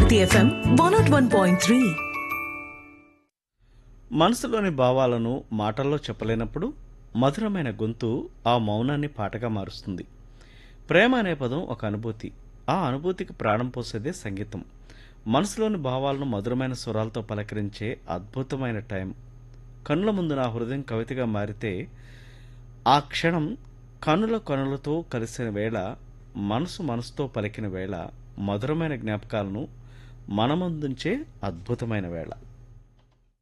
Bharati FM one nought one point three మనసులోని భావాలను మాటల్లో చెప్పలేనప్పుడు మధురమైన గొంతు ఆ మౌనాన్ని పాటగా మారుస్తుంది ప్రేమ అనే పదం ఒక అనుభూతి ఆ అనుభూతికి ప్రాణం పోసేదే సంగీతం మనసులోని భావాలను మధురమైన స్వరాలతో పలకరించే అద్భుతమైన టైం కన్నుల ముందు నా హృదయం కవితగా మారితే ఆ క్షణం కనుల కనులతో కలిసిన వేళ మనసు మనసుతో పలికిన వేళ మధురమైన జ్ఞాపకాలను మనమందుంచే అద్భుతమైన వేళ